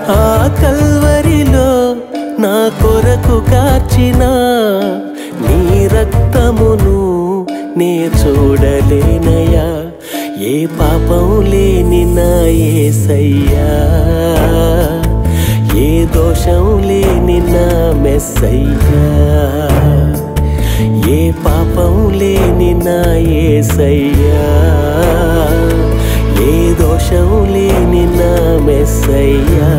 ఆ కల్వరిలో నా కొరకు కార్చిన నీ రక్తమును నే చూడలేనయా ఏ పాపం లేని నా ఏసయ్యా ఏ దోషం లేని నా మెస్సయ్యా ఏ పాపం లేని నా ఏసయ్యా ఏ దోషం లేని నా మెస్సయ్యా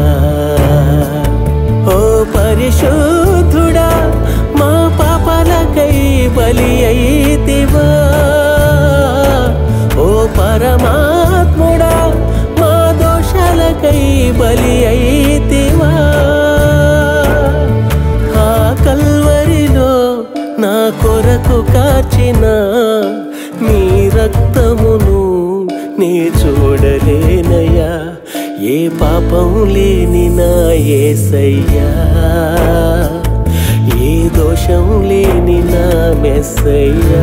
ఓ పరిశుద్ధుడా మా పాపాలకై బలి అయితివా ఓ పరమాత్ముడా మా దోషాలకై బలి అయితివా ఆ కల్వరిలో నా కొరకు కాచిన నీ రక్తమును నీ చూడలేనయ్యా ఏ పాపం లేని నా ఏసయ్యా ఏ దోషం లేని నా మెస్సయ్యా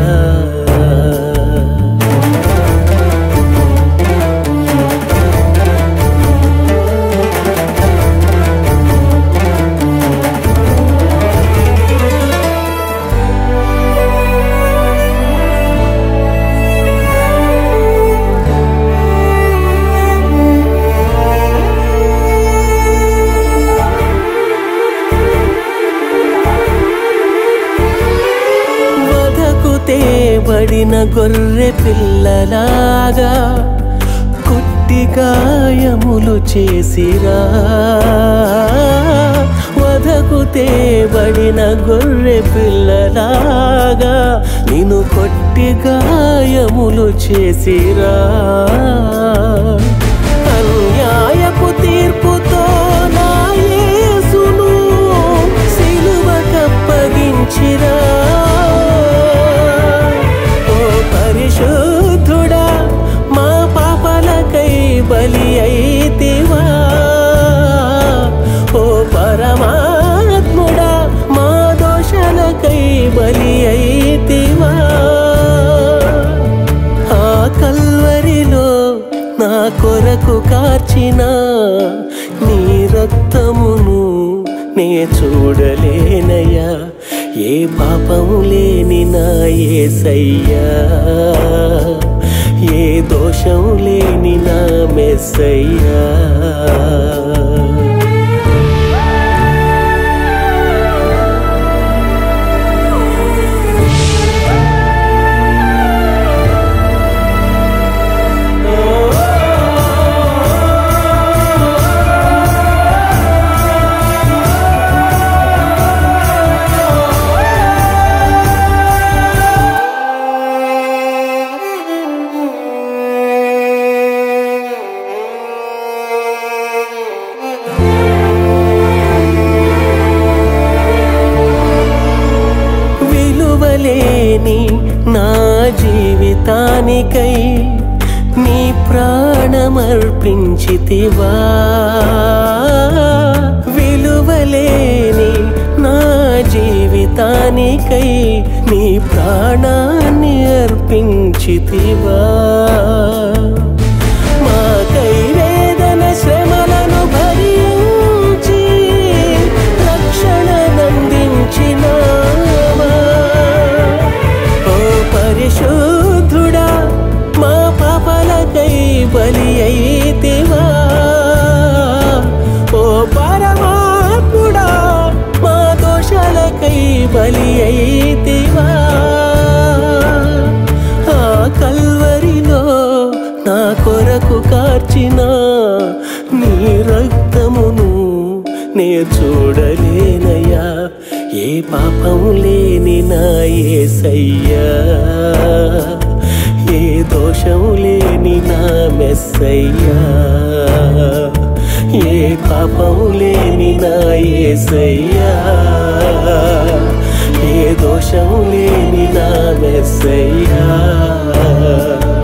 వధకు తేబడిన గొర్రె పిల్లలాగా కుట్టి గాయములు చేసిరా వధకు తేబడిన గొర్రె పిల్లలాగా నిన్ను కొట్టి గాయములు చేసిరా అన్యాయపు తీర్పుతో నా యేసును సిలువకప్పగించిరా ఓ పరిశుద్ధుడా మా పాపలకై బలి అయితివా ఓ పరమాత్ముడా మా దోషాలకై బలి అయితివా ఆ కల్వరిలో నా కొరకు కార్చిన నీ రక్తమును నే చూడలేనయ్యా ఏ పాపము లేని నా ఏసయ్యా ఏ దోషం లేని నా మెస్సయ్యా విలువలేని నా జీవితానికై నీ ప్రాణమర్పించితివా విలువలేని నా జీవితానికై నీ ప్రాణాన్ని అర్పించితివా మాకై వేదన శ్రమలను భరించి రక్షణ నందించినావా ఓ పరిశుద్ధుడా మా పాపలకై బలి అయితివా ఓ పరమాత్ముడా మా దోషాలకై బలి అయితివా ఆ కల్వరిలో నా కొరకు కార్చిన నీ రక్తమును నే చూడలేనయ్యా ఏ పాపం లేని నా ఏసయ్యా ఏ దోషం లేని నా మెస్సయ్యా ఏ పాపం లేని నా ఏసయ్యా ఏ దోషం లేని నా మెస్సయ్యా